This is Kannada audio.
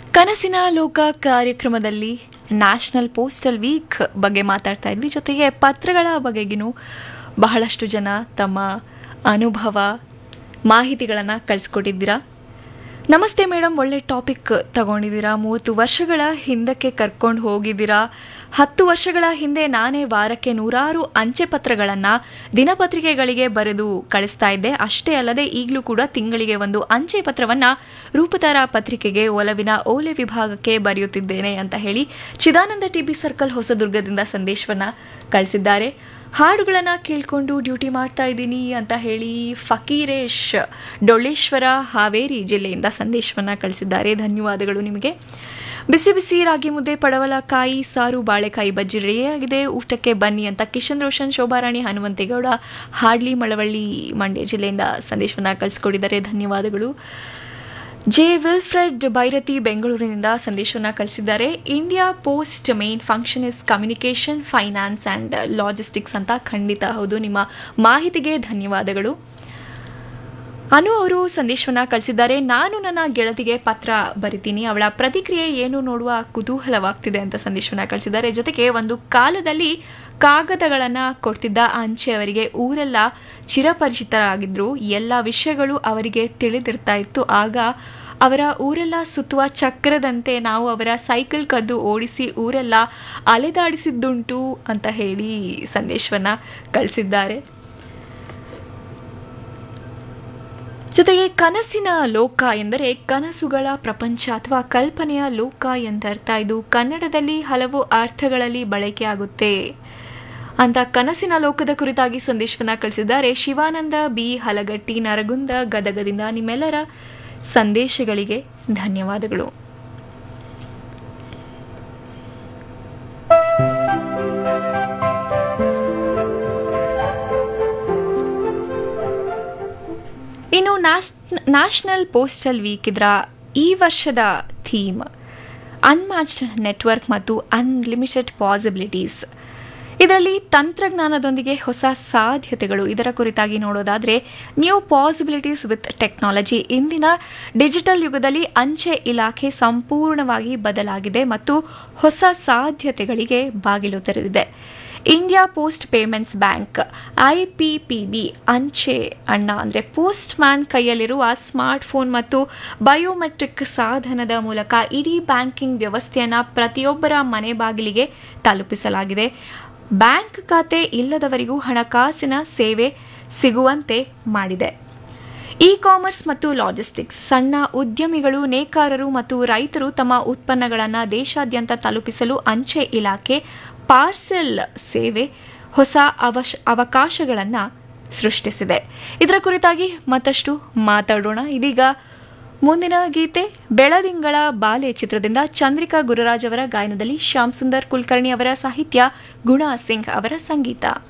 ಕನಸಿನ ಲೋಕ ಕಾರ್ಯಕ್ರಮದಲ್ಲಿ ನ್ಯಾಷನಲ್ ಪೋಸ್ಟಲ್ ವೀಕ್ ಬಗ್ಗೆ ಮಾತಾಡ್ತಾ ಇದ್ವಿ ಜೊತೆಗೆ ಪತ್ರಗಳ ಬಗೆಗಿನೂ ಬಹಳಷ್ಟು ಜನ ತಮ್ಮ ಅನುಭವ ಮಾಹಿತಿಗಳನ್ನು ಕಳಿಸ್ಕೊಟ್ಟಿದ್ದೀರಾ ನಮಸ್ತೆ ಮೇಡಮ್ ಒಳ್ಳೆ ಟಾಪಿಕ್ ತಗೊಂಡಿದ್ದೀರಾ ಮೂವತ್ತು ವರ್ಷಗಳ ಹಿಂದಕ್ಕೆ ಕರ್ಕೊಂಡು ಹೋಗಿದ್ದೀರಾ ಹತ್ತು ವರ್ಷಗಳ ಹಿಂದೆ ನಾನೇ ವಾರಕ್ಕೆ ನೂರಾರು ಅಂಚೆ ಪತ್ರಗಳನ್ನು ದಿನಪತ್ರಿಕೆಗಳಿಗೆ ಬರೆದು ಕಳಿಸ್ತಾ ಇದ್ದೆ ಅಷ್ಟೇ ಅಲ್ಲದೆ ಈಗಲೂ ಕೂಡ ತಿಂಗಳಿಗೆ ಒಂದು ಅಂಚೆ ಪತ್ರವನ್ನು ರೂಪತಾರ ಪತ್ರಿಕೆಗೆ ಒಲವಿನ ಓಲೆ ವಿಭಾಗಕ್ಕೆ ಬರೆಯುತ್ತಿದ್ದೇನೆ ಅಂತ ಹೇಳಿ ಚಿದಾನಂದ ಟಿಬಿ ಸರ್ಕಲ್ ಹೊಸದುರ್ಗದಿಂದ ಸಂದೇಶವನ್ನು ಕಳಿಸಿದ್ದಾರೆ ಹಾಡುಗಳನ್ನು ಕೇಳಿಕೊಂಡು ಡ್ಯೂಟಿ ಮಾಡ್ತಾ ಇದ್ದೀನಿ ಅಂತ ಹೇಳಿ ಫಕೀರೇಶ್ ಡೊಳ್ಳೇಶ್ವರ ಹಾವೇರಿ ಜಿಲ್ಲೆಯಿಂದ ಸಂದೇಶವನ್ನು ಕಳಿಸಿದ್ದಾರೆ ಧನ್ಯವಾದಗಳು ನಿಮಗೆ ಬಿಸಿ ಬಿಸಿ ರಾಗಿ ಮುದ್ದೆ ಪಡವಲಕಾಯಿ ಸಾರು ಬಾಳೆಕಾಯಿ ಬಜ್ಜಿ ರೆಡಿಯಾಗಿದೆ ಊಟಕ್ಕೆ ಬನ್ನಿ ಅಂತ ಕಿಶನ್ ರೋಷನ್ ಶೋಭಾರಾಣಿ ಹನುಮಂತೇಗೌಡ ಹಾಡ್ಲಿ ಮಳವಳ್ಳಿ ಮಂಡ್ಯ ಜಿಲ್ಲೆಯಿಂದ ಸಂದೇಶವನ್ನು ಕಳಿಸ್ಕೊಟ್ಟಿದ್ದಾರೆ ಧನ್ಯವಾದಗಳು ಜೆ ವಿಲ್ಫ್ರೆಡ್ ಬೈರತಿ ಬೆಂಗಳೂರಿನಿಂದ ಸಂದೇಶವನ್ನು ಕಳಿಸಿದ್ದಾರೆ India post main function is communication finance and logistics ಅಂತ ಖಂಡಿತ ಹೌದು ನಿಮ್ಮ ಮಾಹಿತಿಗೆ ಧನ್ಯವಾದಗಳು ಅನು ಅವರು ಸಂದೇಶವನ್ನು ಕಳಿಸಿದ್ದಾರೆ ನಾನು ನನ್ನ ಗೆಳತಿಗೆ ಪತ್ರ ಬರಿತೀನಿ ಅವಳ ಪ್ರತಿಕ್ರಿಯೆ ಏನು ನೋಡುವ ಕುತೂಹಲವಾಗ್ತಿದೆ ಅಂತ ಸಂದೇಶವನ್ನು ಕಳಿಸಿದ್ದಾರೆ ಜೊತೆಗೆ ಒಂದು ಕಾಲದಲ್ಲಿ ಕಾಗದಗಳನ್ನು ಕೊಡ್ತಿದ್ದ ಅಂಚೆ ಅವರಿಗೆ ಊರೆಲ್ಲ ಚಿರಪರಿಚಿತರಾಗಿದ್ರು ಎಲ್ಲ ವಿಷಯಗಳು ಅವರಿಗೆ ತಿಳಿದಿರ್ತಾ ಇತ್ತು ಆಗ ಅವರ ಊರೆಲ್ಲ ಸುತ್ತುವ ಚಕ್ರದಂತೆ ನಾವು ಅವರ ಸೈಕಲ್ ಕದ್ದು ಓಡಿಸಿ ಊರೆಲ್ಲ ಅಲೆದಾಡಿಸಿದ್ದುಂಟು ಅಂತ ಹೇಳಿ ಸಂದೇಶವನ್ನು ಕಳಿಸಿದ್ದಾರೆ ಜೊತೆಗೆ ಕನಸಿನ ಲೋಕ ಎಂದರೆ ಕನಸುಗಳ ಪ್ರಪಂಚ ಅಥವಾ ಕಲ್ಪನೆಯ ಲೋಕ ಎಂದರ್ಥ ಇದು ಕನ್ನಡದಲ್ಲಿ ಹಲವು ಅರ್ಥಗಳಲ್ಲಿ ಬಳಕೆಯಾಗುತ್ತೆ ಅಂತ ಕನಸಿನ ಲೋಕದ ಕುರಿತಾಗಿ ಸಂದೇಶವನ್ನ ಕಳಿಸಿದ್ದಾರೆ ಶಿವಾನಂದ ಬಿ ಹಲಗಟ್ಟಿ ನರಗುಂದ ಗದಗದಿಂದ ನಿಮ್ಮೆಲ್ಲರ ಸಂದೇಶಗಳಿಗೆ ಧನ್ಯವಾದಗಳು ಇನ್ನು ನ್ಯಾಷನಲ್ ಪೋಸ್ಟಲ್ ವೀಕ್ ಇದರ ಈ ವರ್ಷದ ಥೀಮ್ ಅನ್ಮ್ಯಾಚ್ಡ್ ನೆಟ್ವರ್ಕ್ ಮತ್ತು ಅನ್ಲಿಮಿಟೆಡ್ ಪಾಸಿಬಿಲಿಟೀಸ್ ಇದರಲ್ಲಿ ತಂತ್ರಜ್ಞಾನದೊಂದಿಗೆ ಹೊಸ ಸಾಧ್ಯತೆಗಳು ಇದರ ಕುರಿತಾಗಿ ನೋಡೋದಾದರೆ ನ್ಯೂ ಪಾಸಿಬಿಲಿಟೀಸ್ ವಿತ್ ಟೆಕ್ನಾಲಜಿ ಇಂದಿನ ಡಿಜಿಟಲ್ ಯುಗದಲ್ಲಿ ಅಂಚೆ ಇಲಾಖೆ ಸಂಪೂರ್ಣವಾಗಿ ಬದಲಾಗಿದೆ ಮತ್ತು ಹೊಸ ಸಾಧ್ಯತೆಗಳಿಗೆ ಬಾಗಿಲು ತೆರೆದಿದೆ India post payments bank IPPB ಅಂಚೆ ಅಣ್ಣ ಅಂದರೆ ಪೋಸ್ಟ್ ಮ್ಯಾನ್ ಕೈಯಲ್ಲಿರುವ ಸ್ಮಾರ್ಟ್ಫೋನ್ ಮತ್ತು ಬಯೋಮೆಟ್ರಿಕ್ ಸಾಧನದ ಮೂಲಕ ಇಡೀ ಬ್ಯಾಂಕಿಂಗ್ ವ್ಯವಸ್ಥೆಯನ್ನು ಪ್ರತಿಯೊಬ್ಬರ ಮನೆ ಬಾಗಿಲಿಗೆ ತಲುಪಿಸಲಾಗಿದೆ ಬ್ಯಾಂಕ್ ಖಾತೆ ಇಲ್ಲದವರಿಗೂ ಹಣಕಾಸಿನ ಸೇವೆ ಸಿಗುವಂತೆ ಮಾಡಿದೆ ಇ ಕಾಮರ್ಸ್ ಮತ್ತು ಲಾಜಿಸ್ಟಿಕ್ಸ್ ಸಣ್ಣ ಉದ್ಯಮಿಗಳು ನೇಕಾರರು ಮತ್ತು ರೈತರು ತಮ್ಮ ಉತ್ಪನ್ನಗಳನ್ನು ದೇಶಾದ್ಯಂತ ತಲುಪಿಸಲು ಅಂಚೆ ಇಲಾಖೆ ಪಾರ್ಸೆಲ್ ಸೇವೆ ಹೊಸ ಅವಶ ಅವಕಾಶಗಳನ್ನು ಸೃಷ್ಟಿಸಿದೆ ಇದರ ಕುರಿತಾಗಿ ಮತ್ತಷ್ಟು ಮಾತಾಡೋಣ ಇದೀಗ ಮುಂದಿನ ಗೀತೆ ಬೆಳದಿಂಗಳ ಬಾಲೆ ಚಿತ್ರದಿಂದ ಚಂದ್ರಿಕಾ ಗುರುರಾಜ್ ಅವರ ಗಾಯನದಲ್ಲಿ ಶ್ಯಾಮ್ ಸುಂದರ್ ಕುಲಕರ್ಣಿ ಅವರ ಸಾಹಿತ್ಯ ಗುಣಾ ಸಿಂಗ್ ಅವರ ಸಂಗೀತ